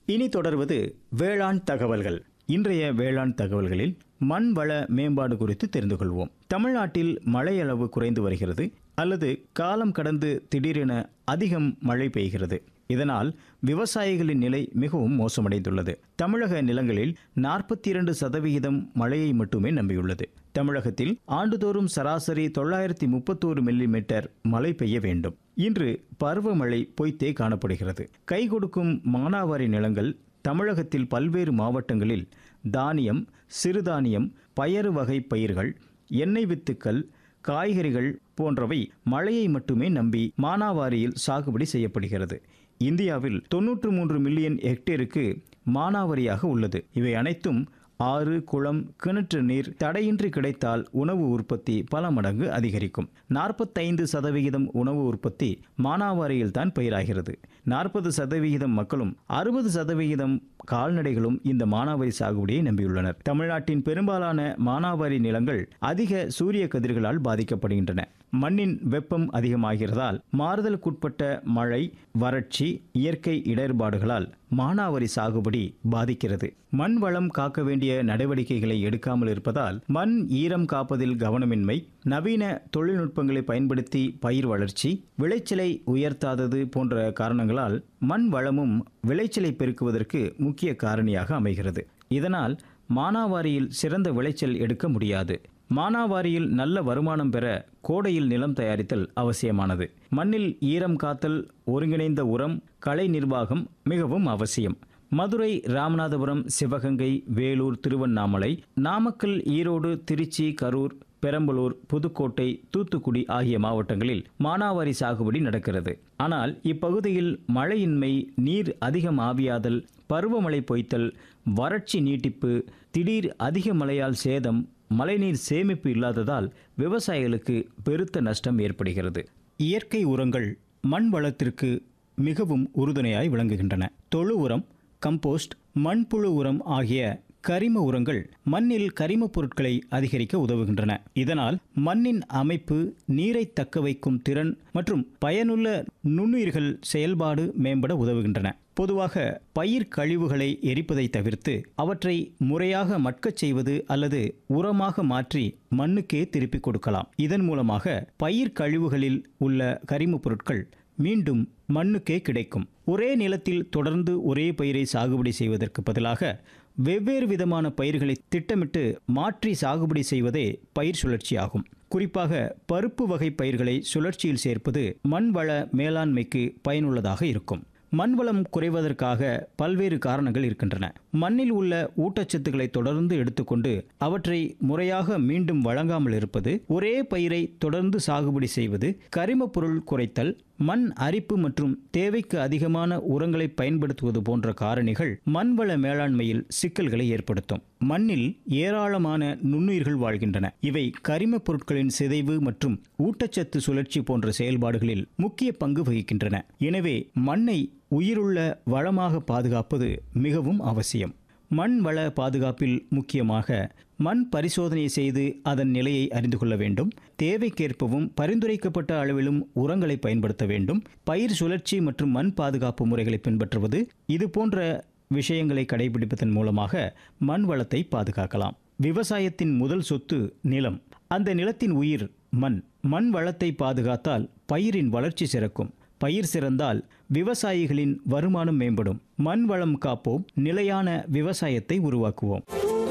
இனி தொடர்வது வேளாண் தகவல்கள் இன்றைய வேளாண் தகவல்களில் மண் வள மேம்பாடு குறித்து தெரிந்து கொள்வோம் தமிழ்நாட்டில் மழை அளவு குறைந்து வருகிறது அல்லது காலம் கடந்து திடீரென அதிகம் மழை பெய்கிறது இதனால் விவசாயிகளின் நிலை மிகவும் மோசமடைந்துள்ளது தமிழக நிலங்களில் நாற்பத்தி இரண்டு சதவிகிதம் மழையை மட்டுமே நம்பியுள்ளது தமிழகத்தில் ஆண்டுதோறும் சராசரி தொள்ளாயிரத்தி முப்பத்தோரு மில்லிமீட்டர் மழை பெய்ய வேண்டும் இன்று பருவமழை பொய்த்தே காணப்படுகிறது கை கொடுக்கும் மானாவாரி நிலங்கள் தமிழகத்தில் பல்வேறு மாவட்டங்களில் தானியம் சிறுதானியம் பயறு வகை பயிர்கள் எண்ணெய் வித்துக்கள் காய்கறிகள் போன்றவை மழையை மட்டுமே நம்பி மானாவாரியில் சாகுபடி செய்யப்படுகிறது இந்தியாவில் தொன்னூற்று மூன்று மில்லியன் ஹெக்டேருக்கு மானாவாரியாக உள்ளது இவை அனைத்தும் ஆறு குளம் கிணற்று நீர் தடையின்றி கிடைத்தால் உணவு உற்பத்தி பல மடங்கு அதிகரிக்கும் நாற்பத்தைந்து சதவிகிதம் உணவு உற்பத்தி மானாவாரியில் தான் பயிராகிறது நாற்பது சதவிகிதம் மக்களும் அறுபது சதவிகிதம் கால்நடைகளும் இந்த மானாவாரி சாகுபடியை நம்பியுள்ளனர் தமிழ்நாட்டின் பெரும்பாலான மானாவாரி நிலங்கள் அதிக சூரிய கதிர்களால் பாதிக்கப்படுகின்றன மண்ணின் வெப்பம் அதிகமாகிறதால் மாறுதலுக்குட்பட்ட மழை வறட்சி இயற்கை இடர்பாடுகளால் மானாவாரி சாகுபடி பாதிக்கிறது மண் வளம் காக்க வேண்டிய நடவடிக்கைகளை எடுக்காமல் இருப்பதால் மண் ஈரம் காப்பதில் கவனமின்மை நவீன தொழில்நுட்பங்களை பயன்படுத்தி பயிர் வளர்ச்சி விளைச்சலை உயர்த்தாதது போன்ற காரணங்களால் மண் வளமும் விளைச்சலை பெருக்குவதற்கு முக்கிய காரணியாக அமைகிறது இதனால் மானாவாரியில் சிறந்த விளைச்சல் எடுக்க முடியாது மானாவாரியில் நல்ல வருமானம் பெற கோடையில் நிலம் தயாரித்தல் அவசியமானது மண்ணில் ஈரம் காத்தல் ஒருங்கிணைந்த உரம் கலை நிர்வாகம் மிகவும் அவசியம் மதுரை ராமநாதபுரம் சிவகங்கை வேலூர் திருவண்ணாமலை நாமக்கல் ஈரோடு திருச்சி கரூர் பெரம்பலூர் புதுக்கோட்டை தூத்துக்குடி ஆகிய மாவட்டங்களில் மானாவாரி சாகுபடி நடக்கிறது ஆனால் இப்பகுதியில் மழையின்மை நீர் அதிகம் ஆவியாதல் பருவமழை பொய்த்தல் வறட்சி நீட்டிப்பு திடீர் அதிக மழையால் சேதம் மழைநீர் சேமிப்பு இல்லாததால் விவசாயிகளுக்கு பெருத்த நஷ்டம் ஏற்படுகிறது இயற்கை உரங்கள் மண் வளத்திற்கு மிகவும் உறுதுணையாய் விளங்குகின்றன தொழு உரம் கம்போஸ்ட் மண்புழு உரம் ஆகிய கரிம உரங்கள் மண்ணில் கரிமப் பொருட்களை அதிகரிக்க உதவுகின்றன இதனால் மண்ணின் அமைப்பு நீரை தக்க வைக்கும் திறன் மற்றும் பயனுள்ள நுண்ணுயிர்கள் செயல்பாடு மேம்பட உதவுகின்றன பொதுவாக பயிர் கழிவுகளை எரிப்பதை தவிர்த்து அவற்றை முறையாக மட்கச் செய்வது அல்லது உரமாக மாற்றி மண்ணுக்கே திருப்பிக் கொடுக்கலாம் இதன் மூலமாக பயிர் கழிவுகளில் உள்ள கரிமப் பொருட்கள் மீண்டும் மண்ணுக்கே கிடைக்கும் ஒரே நிலத்தில் தொடர்ந்து ஒரே பயிரை சாகுபடி செய்வதற்கு பதிலாக வெவ்வேறு விதமான பயிர்களை திட்டமிட்டு மாற்றி சாகுபடி செய்வதே பயிர் சுழற்சியாகும் குறிப்பாக பருப்பு வகை பயிர்களை சுழற்சியில் சேர்ப்பது மண்வள மேலாண்மைக்கு பயனுள்ளதாக இருக்கும் மண்வளம் குறைவதற்காக பல்வேறு காரணங்கள் இருக்கின்றன மண்ணில் உள்ள ஊட்டச்சத்துக்களை தொடர்ந்து எடுத்துக்கொண்டு அவற்றை முறையாக மீண்டும் வழங்காமல் இருப்பது ஒரே பயிரை தொடர்ந்து சாகுபடி செய்வது கரிமப் பொருள் குறைத்தல் மண் அரிப்பு மற்றும் தேவைக்கு அதிகமான உரங்களை பயன்படுத்துவது போன்ற காரணிகள் மண்வள மேலாண்மையில் சிக்கல்களை ஏற்படுத்தும் மண்ணில் ஏராளமான நுண்ணுயிர்கள் வாழ்கின்றன இவை கரிமப் பொருட்களின் சிதைவு மற்றும் ஊட்டச்சத்து சுழற்சி போன்ற செயல்பாடுகளில் முக்கிய பங்கு வகிக்கின்றன எனவே மண்ணை உயிருள்ள வளமாக பாதுகாப்பது மிகவும் அவசியம் மண் வள பாதுகாப்பில் முக்கியமாக மண் பரிசோதனை செய்து அதன் நிலையை அறிந்து கொள்ள வேண்டும் தேவைக்கேற்பவும் பரிந்துரைக்கப்பட்ட அளவிலும் உரங்களை பயன்படுத்த வேண்டும் பயிர் சுழற்சி மற்றும் மண் பாதுகாப்பு முறைகளை பின்பற்றுவது இது போன்ற விஷயங்களை கடைபிடிப்பதன் மூலமாக மண் வளத்தை பாதுகாக்கலாம் விவசாயத்தின் முதல் சொத்து நிலம் அந்த நிலத்தின் உயிர் மண் மண் வளத்தை பாதுகாத்தால் பயிரின் வளர்ச்சி சிறக்கும் பயிர் சிறந்தால் விவசாயிகளின் வருமானம் மேம்படும் மண் வளம் காப்போம் நிலையான விவசாயத்தை உருவாக்குவோம்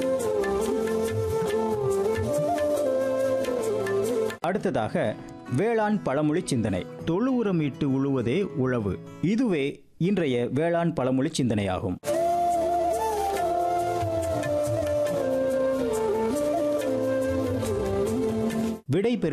அடுத்ததாக வேளாண் பழமொழி சிந்தனை தொழு உரம் இட்டு உழுவதே உழவு இதுவே இன்றைய வேளாண் பழமொழி சிந்தனையாகும் விடை பெறும்